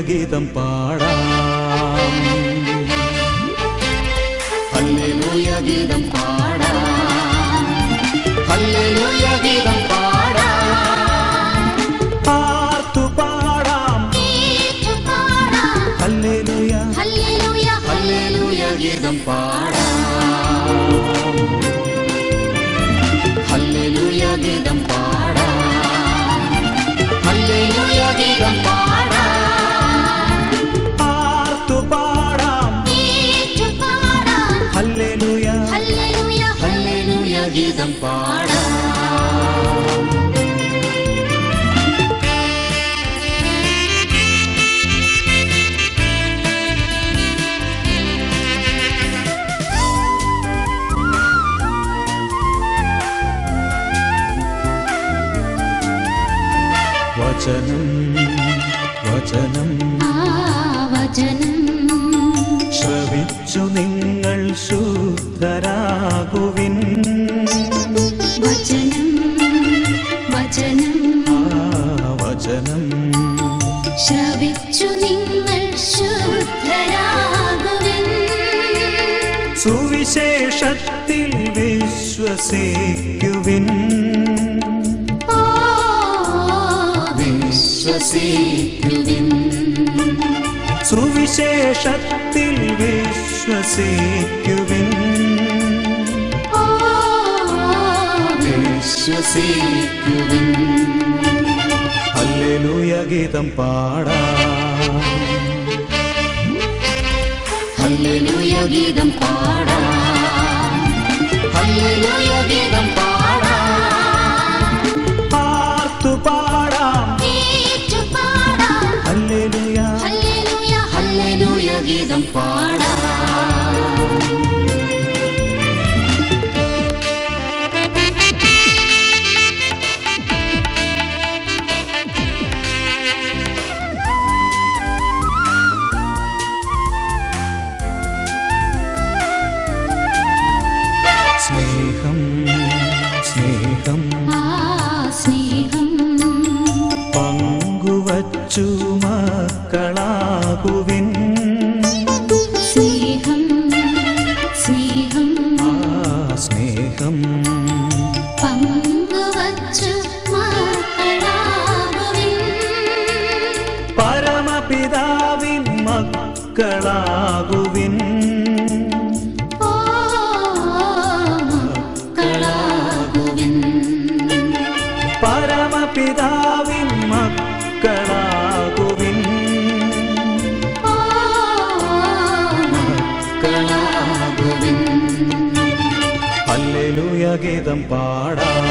ഗീതം പാടാം ഹല്ലേലൂയ ഗീതം പാടാം ഹല്ലേലൂയ ഗീതം പാടാം പാർത്തു പാടാം ഏറ്റുപാടാം ഹല്ലേലൂയ ഹല്ലേലൂയ ഹല്ലേലൂയ ഗീതം പാടാം ഹല്ലേലൂയ ഗീതം പാടാം ഹല്ലേലൂയ ഗീതം പാടാം പാർത്തു പാടാം ഏറ്റുപാടാം ഹല്ലേലൂയ ഹല്ലേലൂയ ഹല്ലേലൂയ ഗീതം പാടാം വചനം വചനം ആ വചനം ശ്രവിച്ചു നിങ്ങൾ ശുദ്ധരാകുവിൻ വചനം വചനം ആ വചനം ശ്രവിച്ചു നിങ്ങൾ ശുദ്ധരാകുവിൻ സുവിശേഷത്തിൽ വിശ്വസിക്കുവിൻ ഓ വിശ്വസിക്കുവിൻ സുവിശേഷത്തിൽ വിശ്വസിക്കുവിൻ ഓ വിശ്വസിക്കുവിൻ ഹല്ലേലൂയ ഗീതം പാടാം ഹല്ലേലൂയ ഗീതം പാടാം ഹല്ലേലൂയ ഗീതം പാടാം പാർത്തു പാടാം ഏറ്റുപാടാം ഹല്ലേലൂയ ഹല്ലേലൂയ ഹല്ലേലൂയ ഗീതം പാടാം സ്നേഹം സ്നേഹം ആ സ്നേഹം പങ്കുവച്ചു മക്കളാകുവിൻ സ്നേഹം സ്നേഹം ആ സ്നേഹം പങ്കുവച്ചു മക്കളാകുവിൻ പരമപിതാവിൻ മക്കളാകുവിൻ ഓ മക്കളാകുവിൻ പരമപിതാവിൻ മക്കളാകുവിൻ ഓ മക്കളാകുവിൻ ഹല്ലേലൂയ ഗീതം പാടാം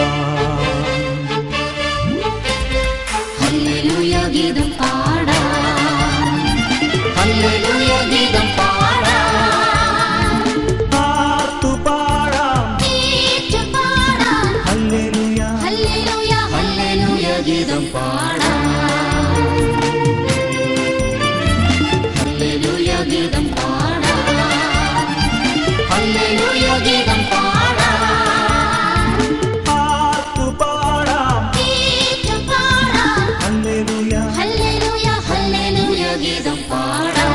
ഹല്ലേലൂയ ഗീതം പാടാം ഹല്ലേലൂയ ഗീതം പാടാം പാർത്തു പാടാം ഏറ്റുപാടാം ഹല്ലേലൂയ ഹല്ലേലൂയ ഹല്ലേലൂയ ഗീതം പാടാം ഹല്ലേലൂയ ഗീതം പാടാം ഹല്ലേലൂയ ഗീതം പാടാം പാർത്തു പാടാം ഏറ്റുപാടാം ഹല്ലേലൂയ ഹല്ലേലൂയ ഹല്ലേലൂയ ഗീതം പാടാം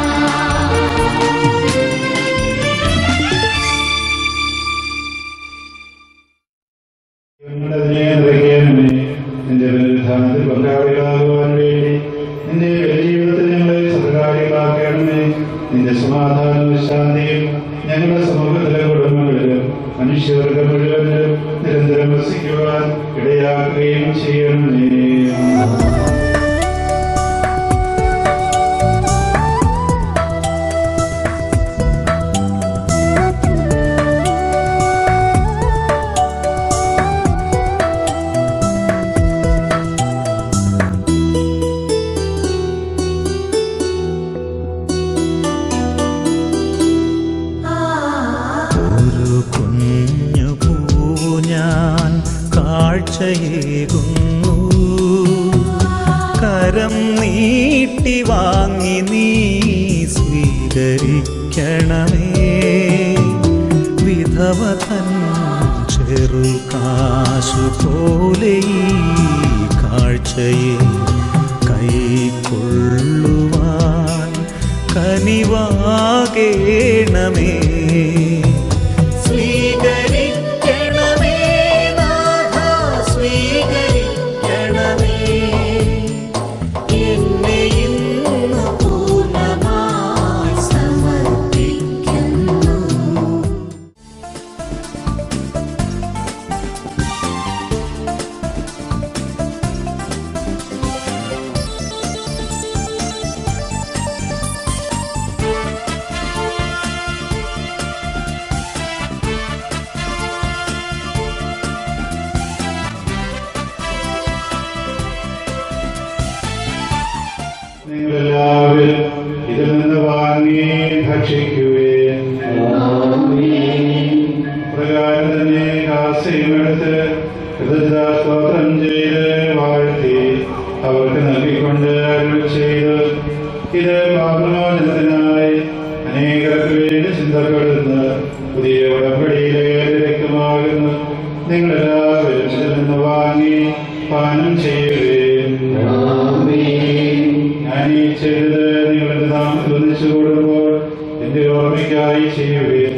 ഞങ്ങളതിനെ നിറയ്ക്കണമേ നിന്റെ ബലിധാനത്തിൽ പങ്കാളികളാകുവാൻ വേണ്ടി നിന്റെ ജീവിതത്തിൽ ഞങ്ങളെ സഹകാരികളാക്കണമേ നിന്റെ സമാധാനവും ശാന്തിയും ഞങ്ങളുടെ സമൂഹത്തിലെ കുടുംബങ്ങളിലും മനുഷ്യർക്ക് മുഴുവനും നിരന്തരം വസിക്കുവാൻ ഇടയാക്കുകയും ചെയ്യണമേ ഒരു കുഞ്ഞു പൂ ഞാൻ കാഴ്ചയേകുന്നു കരം നീട്ടി വാങ്ങി നീ സ്വീകരിക്കണമേ വിധവതൻ ചെറുകാശു പോലെ ഈ കാഴ്ചയെ കൈക്കൊള്ളുവാൻ കനിവാകേണമേ സ്വീകരിക്കണമേ നാഥ സ്വീകരിക്കണമേ എന്നെ ഇന്ന് പൂർണ്ണമായി സമർപ്പിക്കുന്നു നിങ്ങളെല്ലാവരും ഇതിൽ നിന്ന് വാങ്ങി ഭക്ഷിക്കുവേൻ പ്രകാരം തന്നെ കാസയും എടുത്ത് കൃതജ്ഞതാസ്തോത്രം ചെയ്ത് വാഴ്ത്തി അവർക്ക് നൽകിക്കൊണ്ട് അരുൾ ചെയ്ത് ഇത് പാപമോചനത്തിനായി അനേകർക്ക് വേണ്ടി ചിന്തപ്പെടുന്ന പുതിയ ഉടമ്പടിയിലെ രക്തമാകുന്നു നിങ്ങളെല്ലാവരും ഇതിൽ നിന്ന് വാങ്ങി പാനം ചെയ്യുകയും ഞാൻ ഈ ചെയ്തത് നിങ്ങളുടെ നാമത്തിൽ ഒന്നിച്ചു കൂടുമ്പോൾ എന്റെ ഓർമ്മയ്ക്കായി ചെയ്യുകയും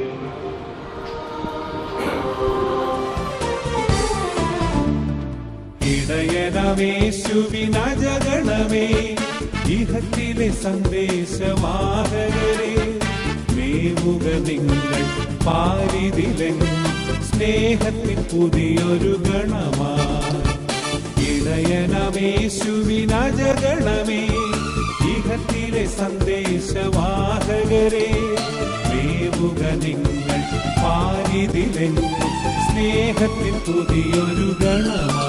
ഇടയനമേശുവിനജഗണമേ ഇഹത്തിലെ സന്ദേശവാഹകരെ മേവുക നിങ്ങൾ പാരിതിലെങ്ങും സ്നേഹത്തിൻ പുതിയൊരു ഗണമായി ഇടയനമേശുവിനജഗണമേ ഇഹത്തിലെ സന്ദേശവാഹകരെ മേവുക നിങ്ങൾ പാരിതിലെങ്ങും സ്നേഹത്തിൻ പുതിയൊരു ഗണമായി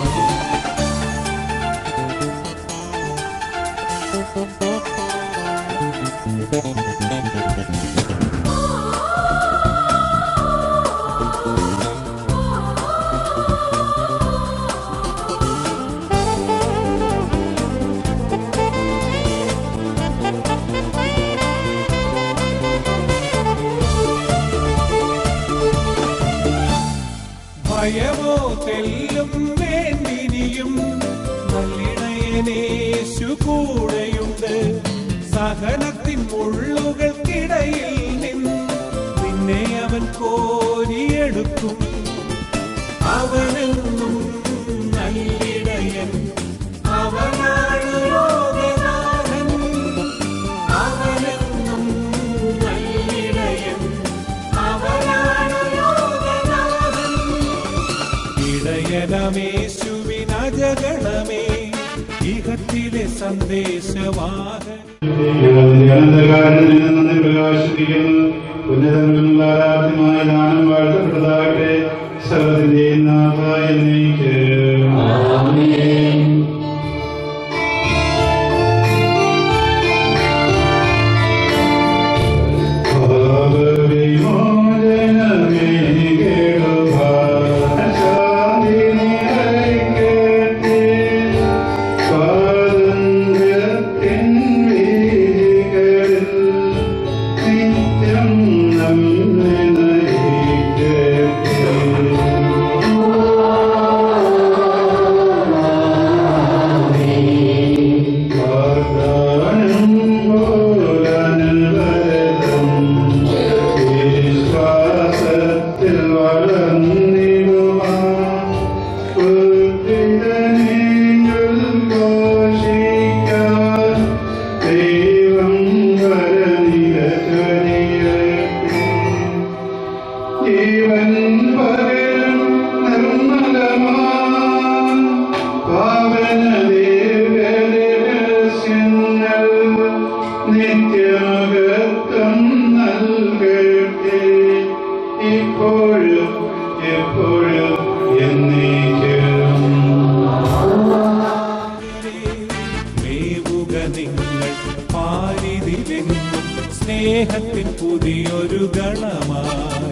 ഭയമോ തെല്ലും വേണ്ടിനിയും നല്ലിണയനേശു കൂടെയുണ്ട് സഹനത്തിൻ മുള്ളുകൾക്കിടയിൽ നിന്ന് നിന്നെ അവൻ കോരിയെടുക്കും അവനെന്നും നല്ലിടയൻ അവനാണ് ലോകനാഥൻ അവനെന്നും നല്ലിടയൻ അവനാണ് ലോകനാഥൻ ഇടയനമേശുവിനജഗണമേ ഇഹത്തിലെ സന്ദേശവാഹൻ അനന്തകാലത്തിൽ നിന്ന് പ്രകാശിപ്പിക്കുന്നു ഉന്നതങ്ങളിൽ ആരാധ്യമായ ദാനം വാഴ്ത്തപ്പെട്ടതാകട്ടെ സർവത്തിന്റെയും നാഥ എന്നേക്ക് ഭാവവിമോചനമേ കേടുവാ ശാന്തി നിറയ്ക്കട്ടെ സ്വാതന്ത്ര്യത്തിൻ വീതികളിൽ നിത്യം നമ്മെ നയിക്കട്ടെ വാഗ്ദാനം പോലനവരതം വിശ്വാസത്തിൽ വളർന്നിടുവാൻ പുത്രിതനെങ്കിൽ ഘോഷിക്കാൻ ദൈവം വരനിരചൊരിയട്ടെ ജീവൻ പകരും നിർമ്മലമാം പാവന ദിവ്യരഹസ്യങ്ങൾ നിത്യമകത്വം നൽകട്ടെ ഇപ്പോഴും എപ്പോഴും എന്നേക്കും മേവുക നിങ്ങൾ പാരിതിലെങ്ങും സ്നേഹത്തിൻ പുതിയൊരു ഗണമായി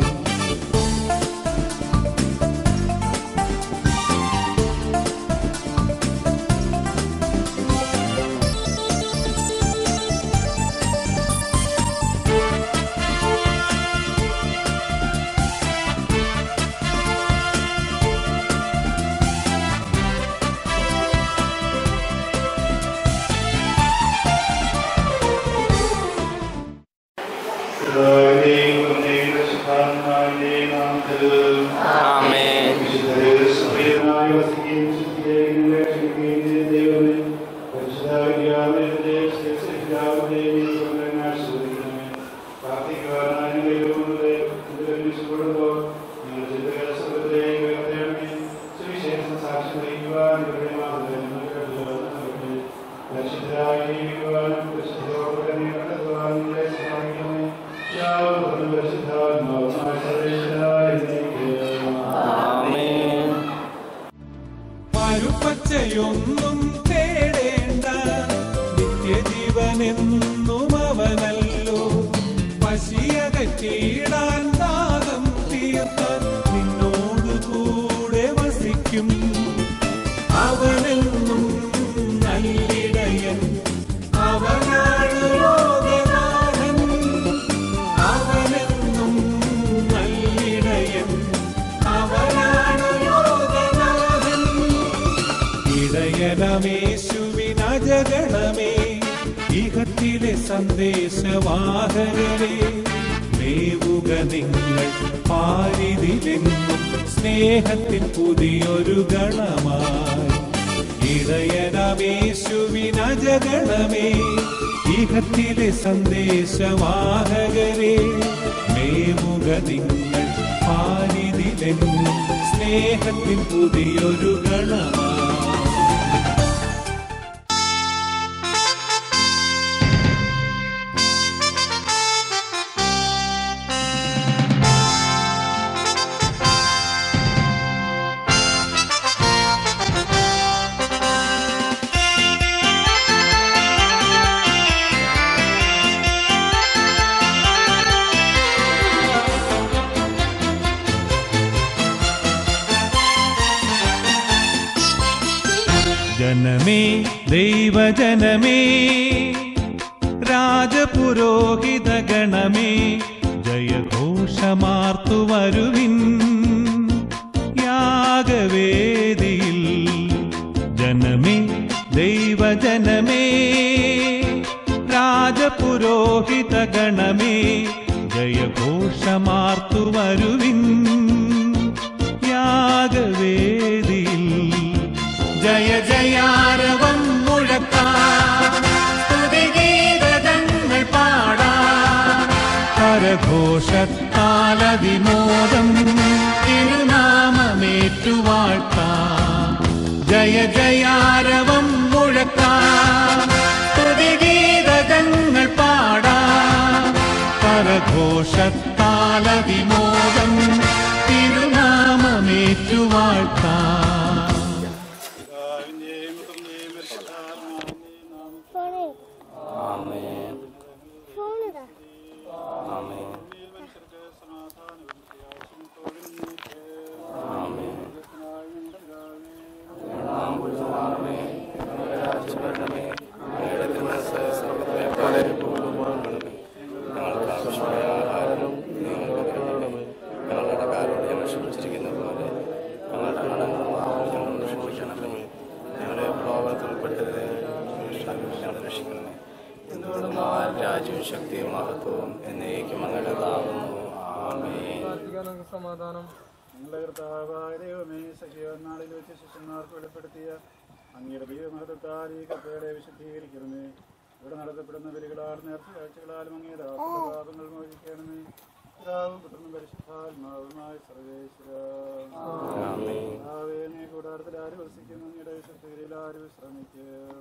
പിതാവിന്റെയും പുത്രന്റെയും പരിശുദ്ധാത്മാവിന്റെയും നാമത്തിൽ ആമേൻ വിശുദ്ധരെ സഭയനായി വസിക്കുകയും വിശുദ്ധിയെയും രക്ഷിക്കുകയും ചെയ്ത ദൈവമേ, പരിശുദ്ധാത്മാവിന്റെ ശേഷിപ്പിതാവിന്റെയും ഈശ്വരനെ ആശീർവദിക്കണമേ. പ്രാർത്ഥിക്കുവാനായി ദൈവങ്ങളുടെ കൂടുമ്പോൾ നിങ്ങൾ ചിന്തകരസത്തിലേക്ക് ഉയർത്തണമേ. സുവിശേഷം സാക്ഷ്യം വഹിക്കുവാൻ ഇവരുടെ മാതൃക നിങ്ങൾക്ക് നൽകട്ടെ. പരിശുദ്ധരായി ജീവിക്കുവാനും പരിശുദ്ധയോടെ തന്നെ കണ്ടെത്തുവാനും നിങ്ങളെ സഹായിക്കണമേ. യാതൊരു പരിശുദ്ധാത്മാവുമായ സർവേശ്വരായ എന്നേക്കും. ആമേൻ പരുപ്പച്ചയൊന്നും തേടേണ്ട നിത്യജീവനെന്നും അവനല്ലോ പശിയകറ്റിയിടാൻ ദാഹം തീർത്താൻ നിന്നോട് കൂടെ വസിക്കും അവനെന്നും നല്ലിടയൻ അവനാണ് ലോകനാഥൻ അവനെന്നും നല്ലിടയൻ അവനാണ് ലോകനാഥൻ ഇടയനമേശുവിനജഗണമേ ഇഹത്തിലെ സന്ദേശവാഹകരെ മേവുക നിങ്ങൾ പാരിതിലെങ്ങും സ്നേഹത്തിൻ പുതിയൊരു ഗണമായി ഇടയനമേശുവിനജഗണമേ ഇഹത്തിലെ സന്ദേശവാഹകരെ മേവുക നിങ്ങൾ പാരിതിലെങ്ങും സ്നേഹത്തിൻ പുതിയൊരു ഗണമായി ജനമേ ദൈവജനമേ രാജപുരോഹിത ഗണമേ ജയഘോഷമാർത്തു വരുവിൻ യാഗവേദിയിൽ ജനമേ ദൈവജനമേ രാജപുരോഹിത ഗണമേ ജയഘോഷമാർത്തു വരുവിൻ യാഗവേദിയിൽ ജയ ജയാരവം മുഴക്കാം സ്തുതിഗീതങ്ങൾ പാടാം കരഘോഷത്താലതിമോദം തിരുനാമമേറ്റുവാഴ്ത്താം ജയ ജയാരവം മുഴക്കാം സ്തുതിഗീതങ്ങൾ പാടാം കരഘോഷത്താലതിമോദം തിരുനാമമേറ്റുവാഴ്ത്താം പിതാവിന്റെയും പുത്രന്റെയും പരിശുദ്ധാത്മാവിന്റെയും നാമത്തിൽ ആമേൻ ഫോണിതാ ആമേൻ മനുഷ്യർക്ക് സമാധാനവും പ്രയാസത്തോടും നീക്ക്. ആമേൻ ദൈവത്തിനായി ഉണ്ടാകണമേ. നാം പുരുഷമാണമേ ഞങ്ങളുടെ രാജ്യഭരണമേ ഞങ്ങളുടെ തിരുമനസ്സർവത്തിലെ പോലെ പൂർണ്ണമാകണമേ ഞങ്ങൾക്ക് ആവശ്യമായ ആഹാരവും ഞങ്ങൾക്ക് കരുതണമേ ഞങ്ങളുടെ കാരോട് ഞങ്ങൾ ക്ഷമിച്ചിരിക്കുന്ന പോലെ ഞങ്ങളുടെ കടങ്ങളും ഞങ്ങൾ ക്ഷമിക്കണമേ ഞങ്ങളെ പ്രലോഭനത്തിൽ ഉൾപ്പെടുത്തരുത് ഞങ്ങളെ രക്ഷിക്കണമേ എന്തുകൊണ്ടെന്നാൽ രാജ്യവും ശക്തിയും മഹത്വവും എന്നേക്കും അങ്ങനെതാകുന്നു ആമേൻ ഞങ്ങളുടെ കർത്താവായ ദൈവമേ സജീവനാളിൽ വെച്ച് ശിഷ്യന്മാർക്ക് വെളിപ്പെടുത്തിയ അങ്ങയുടെ ദൈവമഹത്വത്താൽ ഈ കപ്പയുടെ വിശുദ്ധീകരിക്കണമേ ഇവിടെ നടത്തപ്പെടുന്ന ബലികളാൽ നേർച്ചയാഴ്ചകളാലും അങ്ങയുടെ പാപങ്ങൾ മോചിക്കണമേ പിതാവും പുത്രനും പരിശുദ്ധാത്മാവുമായ സർവേശ്വര ആമേൻ കർത്താവേ, നീ കൂടാരത്തിൽ ആര് വസിക്കുന്നു അങ്ങയുടെ വിശുദ്ധയിൽ ആര് വിശ്രമിക്കും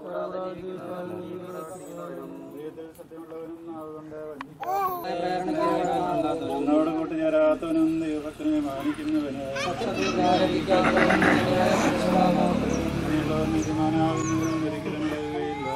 ദൈവത്തിൽ സത്യമുള്ളവനും നാവുകൊണ്ട് എന്നോട് കൂട്ടി ചേരാത്തവനും ദൈവഭക്തനെ മാനിക്കുന്നവന് നീയുള്ളവൻ നീതിമാനാകുന്നവനും ഒരിക്കലും ഇടയുകയില്ല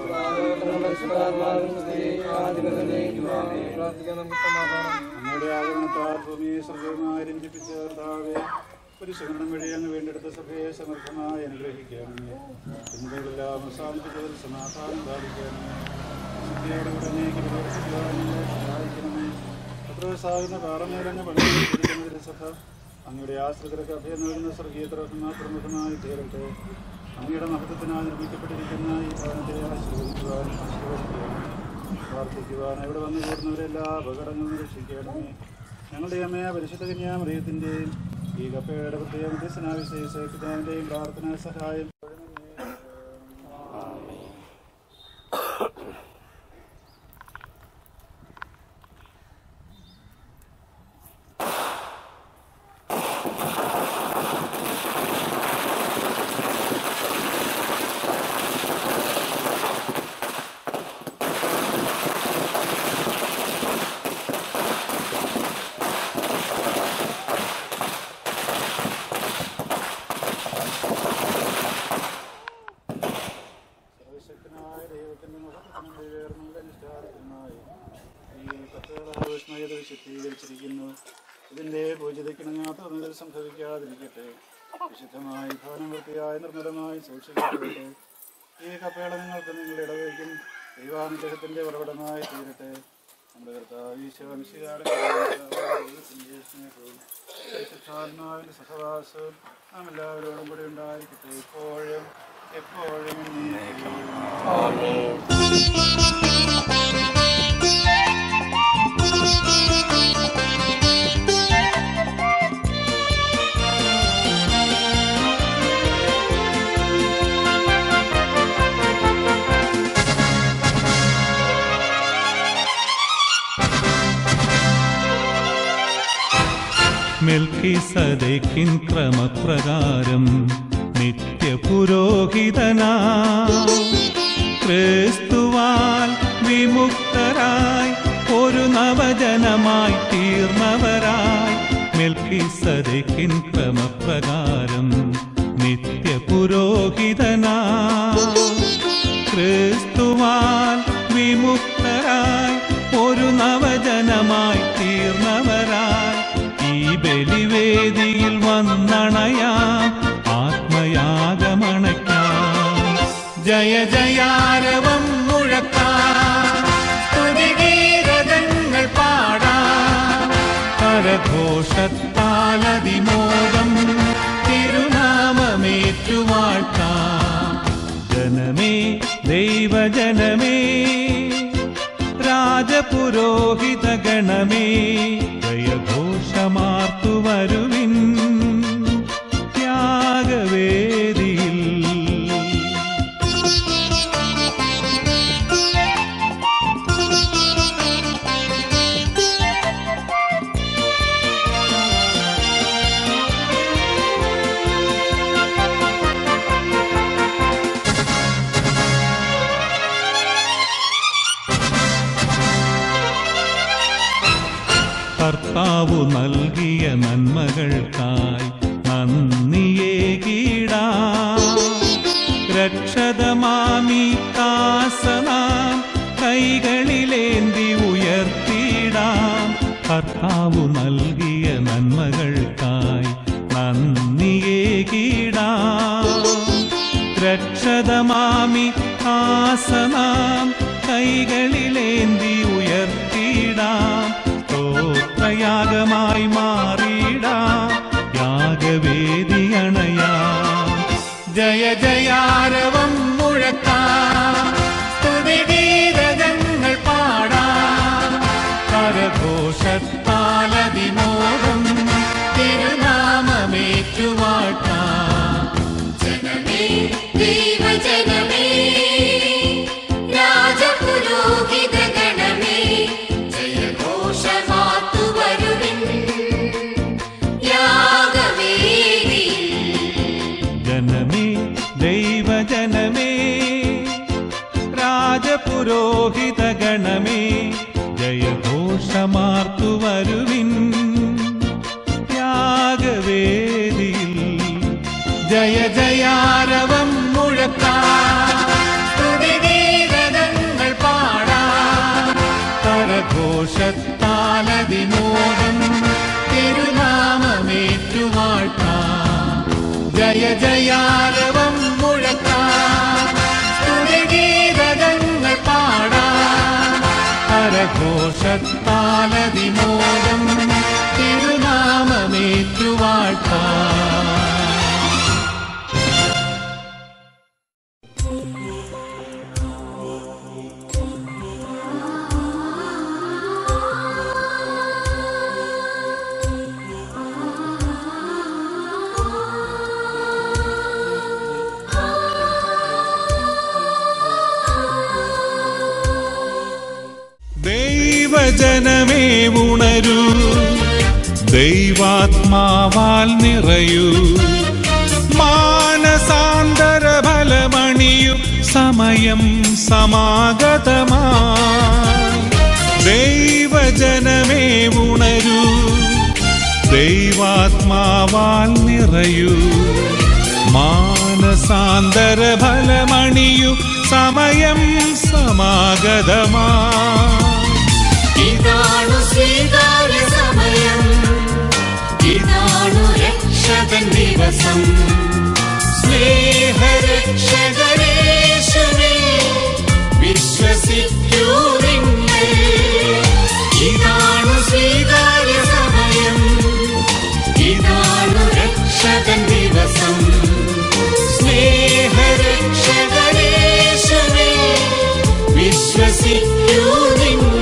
അങ്ങയുടെ ആഗമനത്താൽ ഭൂമിയെ സ്വർഗവുമായി രഞ്ജിപ്പിച്ച കർത്താവേ പുരുഷഗണം വഴി അങ്ങ് വേണ്ടെടുത്ത സഭയെ സമർത്ഥമായി അനുഗ്രഹിക്കണമേ ചിന്തകളെല്ലാം അവസാനിപ്പിച്ചതിൽ സമാധാനം പാലിക്കണമേ ശുദ്ധിയോടുകൂടെ നീക്കി പ്രവർത്തിക്കുവാൻ ഞങ്ങളെ സഹായിക്കണമേ പത്രവസാകുന്ന പാറമേലങ്ങ് പണിതിരിക്കുന്ന സഭ അങ്ങയുടെ ആശ്രിതർക്ക് അഭയം നൽകുന്ന സ്വർഗീയ തുറക്കുന്ന പ്രമുഖമായി തീരട്ടെ അങ്ങയുടെ മഹത്വത്തിനായി നിർമ്മിക്കപ്പെട്ടിരിക്കുന്ന ഈ ഭവനത്തെ ആശീർവദിക്കുവാൻ ആശീർവദിക്കുകയാണ് പ്രാർത്ഥിക്കുവാൻ ഇവിടെ വന്നു കൂടുന്നവരെല്ലാ അപകടങ്ങളും രക്ഷിക്കണമേ ഞങ്ങളുടെ അമ്മയ പരിശുദ്ധ കന്യാമറിയത്തിൻ്റെയും ഈ കപ്പയുടെ പ്രത്യേക വിശേഷനാവിശേഷത്തിൻ്റെയും പ്രാർത്ഥനാ സഹായം സർവശക്തനായ ദൈവത്തിന്റെ മുഖത്തിന് നിറവേറുന്ന നിഷ്ഠാർത്ഥമായി ഈ കത്തുകളാവിഷ്മയത വിശുദ്ധീകരിച്ചിരിക്കുന്നു ഇതിന്റെ പൂജിതയ്ക്കിണങ്ങാത്ത ഒന്നുകിൽ സംഭവിക്കാതിരിക്കട്ടെ വിശുദ്ധമായി ഭവനം വൃത്തിയായി നിർമ്മലമായി സൂക്ഷിക്കപ്പെടട്ടെ ഈ കപ്പേള നിങ്ങൾക്ക് നിങ്ങളുടെ ഇടവയ്ക്കും ദൈവാനുഗ്രഹത്തിന്റെ ഉറവിടമായി തീരട്ടെ നമ്മുടെ കർത്താവ് ഈശോമിശികാരുടെ ദൈവത്തിന്റെ സ്നേഹവും പരിശുദ്ധാത്മാവിന്റെ സഹവാസവും നാം എല്ലാവരോടും കൂടി ഉണ്ടായിരിക്കട്ടെ ഇപ്പോഴും എപ്പോഴും എന്നേക്കും. മെൽക്കിസദേക്കിൻ ക്രമപ്രകാരം നിത്യപുരോഹിതനാ ക്രിസ്തുവാൽ വിമുക്തരായി ഒരു നവജനമായി തീർന്നവരായി മെൽക്കിസദേക്കിൻ ക്രമപ്രകാരം നിത്യപുരോഹിതനാ ക്രിസ്തുവാൽ വിമുക്തരായി ഒരു നവജനമായി തീർന്നവരായി ഈ ബലിവേദിയിൽ വന്നണയാം ആത്മയാഗമണയ്ക്കാം ജയ ജയാരവം മുഴക്കാം സ്തുതിഗീതങ്ങൾ പാടാം കരഘോഷത്താലതിമോദം തിരുനാമമേറ്റുവാഴ്ത്താം ജനമേ ദൈവജനമേ രാജപുരോഹിത ഗണമേ ജയഘോഷമാർത്തു വരുവിൻ ത്യാഗവേദിയിൽ കർത്താവു നൽകിയ നന്മകൾക്കായി നന്ദിയേകീടാ രക്ഷതമാമി കാസനാം കൈകളിലേന്തി ഉയർത്തിയിടാം കർത്താവു നൽകിയ നന്മകൾക്കായി നന്ദിയേകീടാ രക്ഷതമാമി ആസനാം കൈകളിലേന്തി ഉയർത്തിയിടാം സ്തോത്രയാഗമായി മാറിയിടാം യാഗവേദി അണയാം ജയ ജയാരവം മുഴക്കാം സ്തുതിഗീതങ്ങൾ പാടാം കരഘോഷത്താലതിമോദം തിരുനാമമേറ്റുവാട്ടാം ജനമേ ദൈവജനമേ രാജപുരോഹിത ഗണമേ ജയഘോഷമാത്തു വരുവിൻ യാഗവേദിയിൽ ജനമേ ദൈവജനമേ രാജപുരോഹിത ഗണമേ ജയഘോഷമാർത്തു വരുവിൻ യാഗവേദിയിൽ ജയ ജയാരവം മുഴക്കാം സ്തുതിഗീതങ്ങൾ പാടാം കരഘോഷത്താലതിമോദം തിരുനാമമേറ്റുവാഴ്ത്താം ജയ ജയാരവം മുഴക്കാം സ്തുതിഗീതങ്ങൾ പാടാം കരഘോഷത്താലതിമോദം തിരുനാമമേറ്റുവാഴ്ത്താം ആ ദൈവജനമേ ഉണരൂ ദൈവാത്മാവാൽ നിറയൂ മാനസാന്തര ഫലമണിയു സമയം സമാഗതമാ ദൈവജനമേ ഉണരൂ ദൈവാത്മാവാൽ നിറയൂ മാനസാന്തര ഫലമണിയു സമയം സമാഗതമാ ഇതാണു സ്വീകാര്യ സമയം ഇതാണു രക്ഷകൻ ദിവസം സ്നേഹരക്ഷകരേശുവേ വിശ്വസിക്കൂ നിങ്ങൾ ഇതാണു സ്വീകാര്യ സമയം ഇതാണു രക്ഷകൻ ദിവസം സ്നേഹരക്ഷകരേശുവേ വിശ്വസിക്കൂ നിങ്ങൾ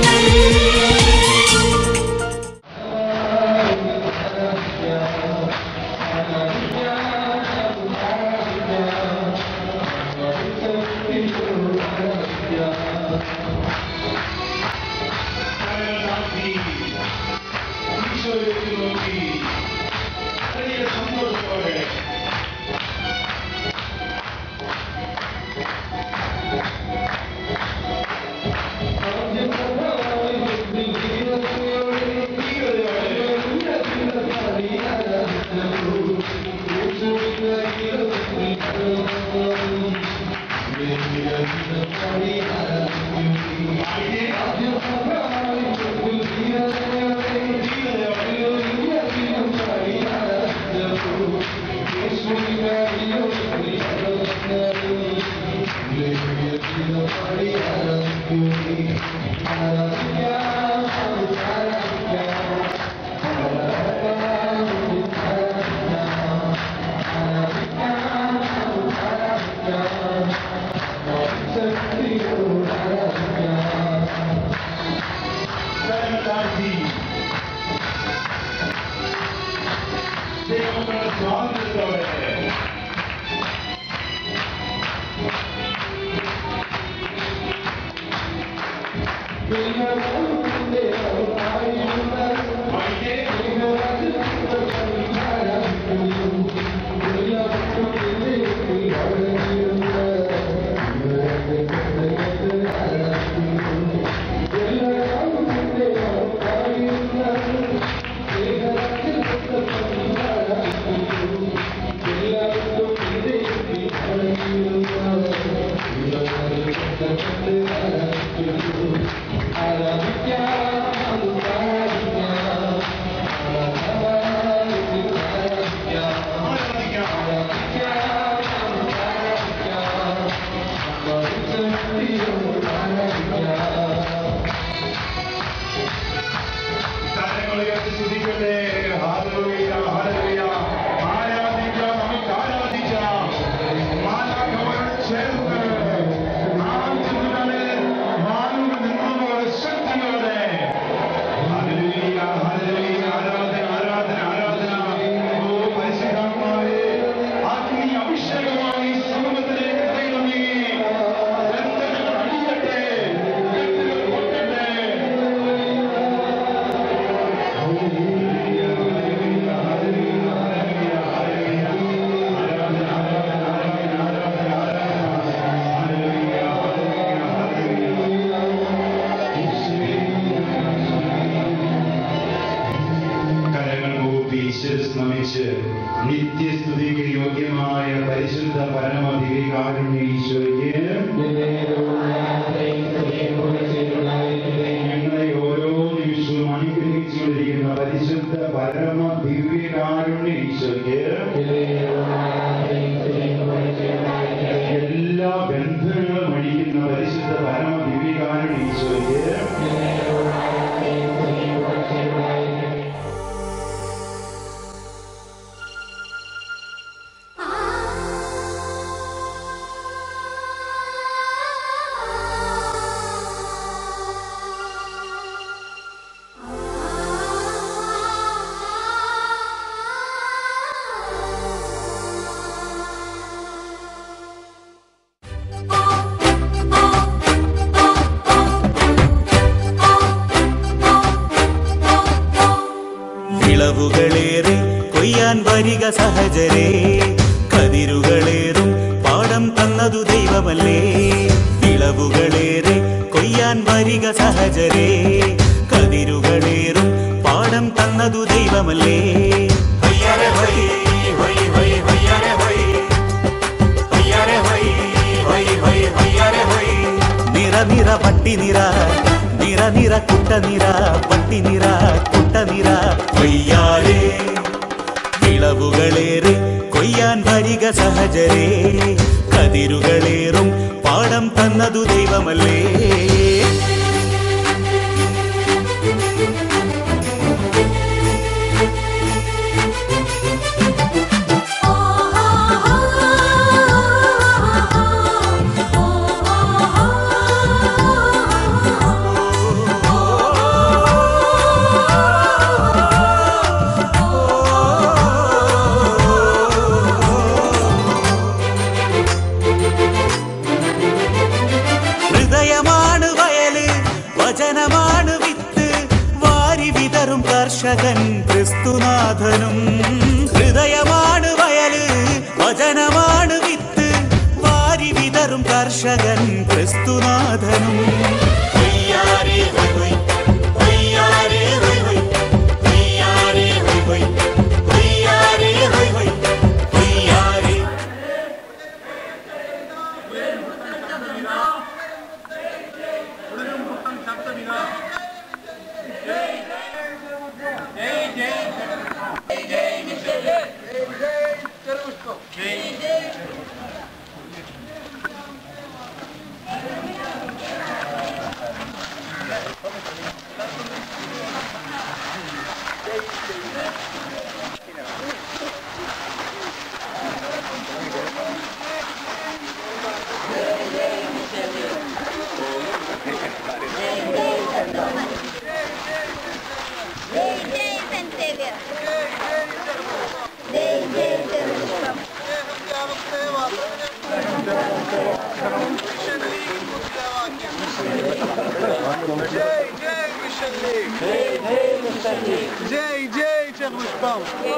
കരങ്ങൾ കൂപ്പി നമിച്ച് നിത്യസ്തുതിക്ക് യോഗ്യമായ പരിശുദ്ധ പരമദിവികാരുണ്യ ഈശോയ്ക്ക് ഞങ്ങളെ ഓരോ നിമിഷവും അനുഗ്രഹിച്ചുകൊണ്ടിരിക്കുന്ന പരിശുദ്ധ പരമ ദിവ്യകാരുണ്യ ഈശോയ്ക്ക് എല്ലാ ബന്ധങ്ങളും അഴിക്കുന്ന പരിശുദ്ധ പരമ ദിവ്യകാരുണ്യ ഈശോയ്ക്ക് ആ വിളവുകളേറെ കൊയ്യാൻ വരിക സഹജരേ കതിരുകളേറും പാടം തന്നതു ദൈവമല്ലേ വിളവുകളേറെ കൊയ്യാൻ വരിക സഹജരേ കതിരുകളേറും പാടം തന്നതു ദൈവമല്ലേ ഹൊയ്യാരെ ഹൊയ്, ഹൊയ്, ഹൊയ്, ഹൊയ്യാരെ ഹൊയ്. ഹൊയ്യാരെ ഹൊയ്, ഹൊയ്, ഹൊയ്, ഹൊയ്യാരെ ഹൊയ്. നിറ നിറ പട്ടി നിറ നിറ നിറ കുട്ട നിറ പട്ടി നിറ കുട്ട നിറ കൊയ്യാരേ വിളവുകളേറെ കൊയ്യാൻ വരിക സഹജരേ കതിരുകളേറും പാടം തന്നതു ദൈവമല്ലേ ഹൃദയമാണ് വയല് വചനമാണ് വിത്ത് വാരി വിതറും കർഷകൻ ക്രിസ്തുനാഥനും ഹൃദയമാണ് വയല് വചനമാണ് വിത്ത് വാരി വിതറും കർഷകൻ ക്രിസ്തുനാഥനും ഹൊയ്യാരേ ഹൊയ് ഹൊയ്, ഹൊയ്യാരേ ഹൊയ് ഹൊയ്, ഹൊയ്യാരേ ഹൊയ് ഹൊയ്, ഹൊയ്യാരേ ഹൊയ് ഹൊയ്, ഹൊയ്യാരേ ജയ് ജയ് ചെറുപുഷ്പം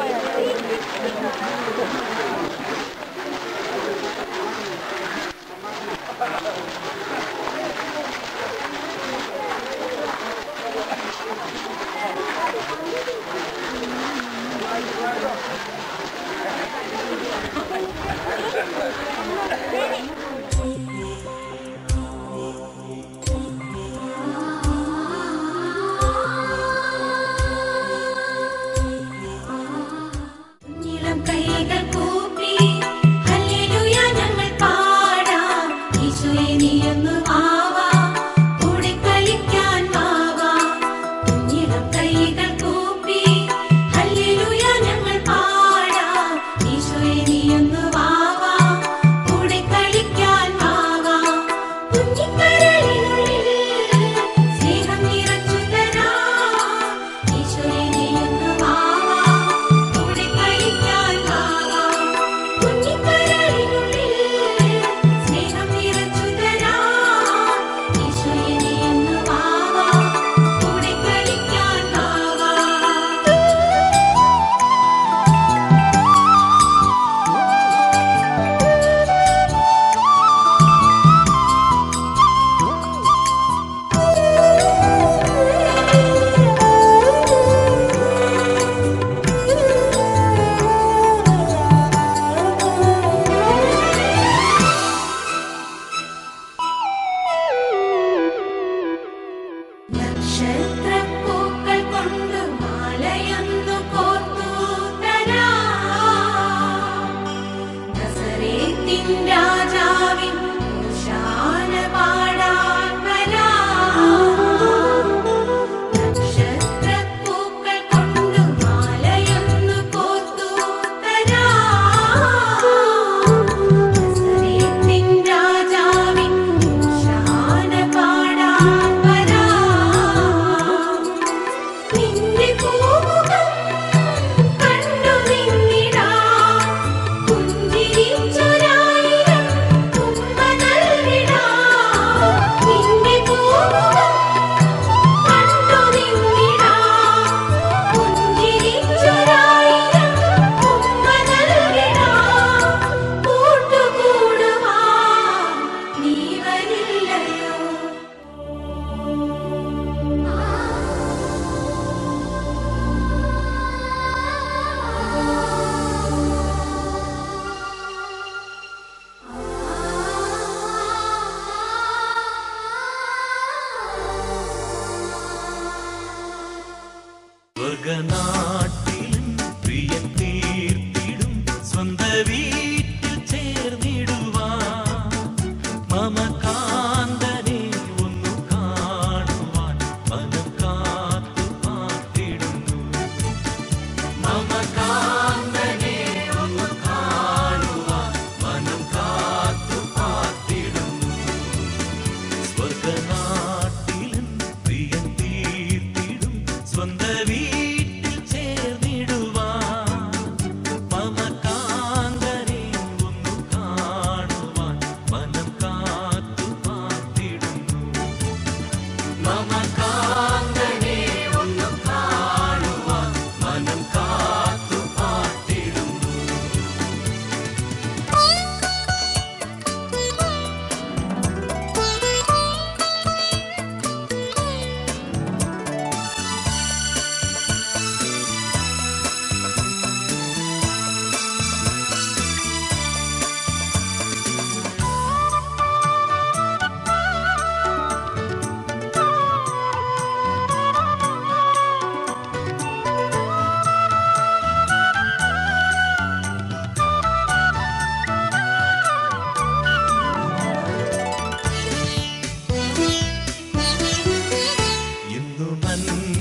നീളം കൈകൾ കൂപ്പി ഹല്ലേലൂയ ഞങ്ങൾ പാടാം യേശുവേ നീ സ്വർഗനാട്ടിലും പ്രിയൻ തീർത്തിടും സ്വന്ത വീട്ടിൽ ചേർന്നിടുവാൻ മമകാന്തനെ ഒന്നു കാണുവാൻ മനം കാത്തു പാർത്തിടുന്നു മമകാന്തനെ ഒന്ന് കാണുവാൻ മനം കാത്തു പാർത്തിടുന്നു സ്വർഗനാട്ടിലും പ്രിയൻ തീർത്തിടും സ്വന്ത വീട്ടിൽ ചേർന്നിടുവാൻ മമകാന്തനെ ഒന്നു കാണുവാൻ മനം കാത്തു പാർത്തിടുന്നു മമകാന്തനെ ഒന്ന് കാണുവാൻ മനം കാത്തു പാർത്തിടുന്നു ഇന്നു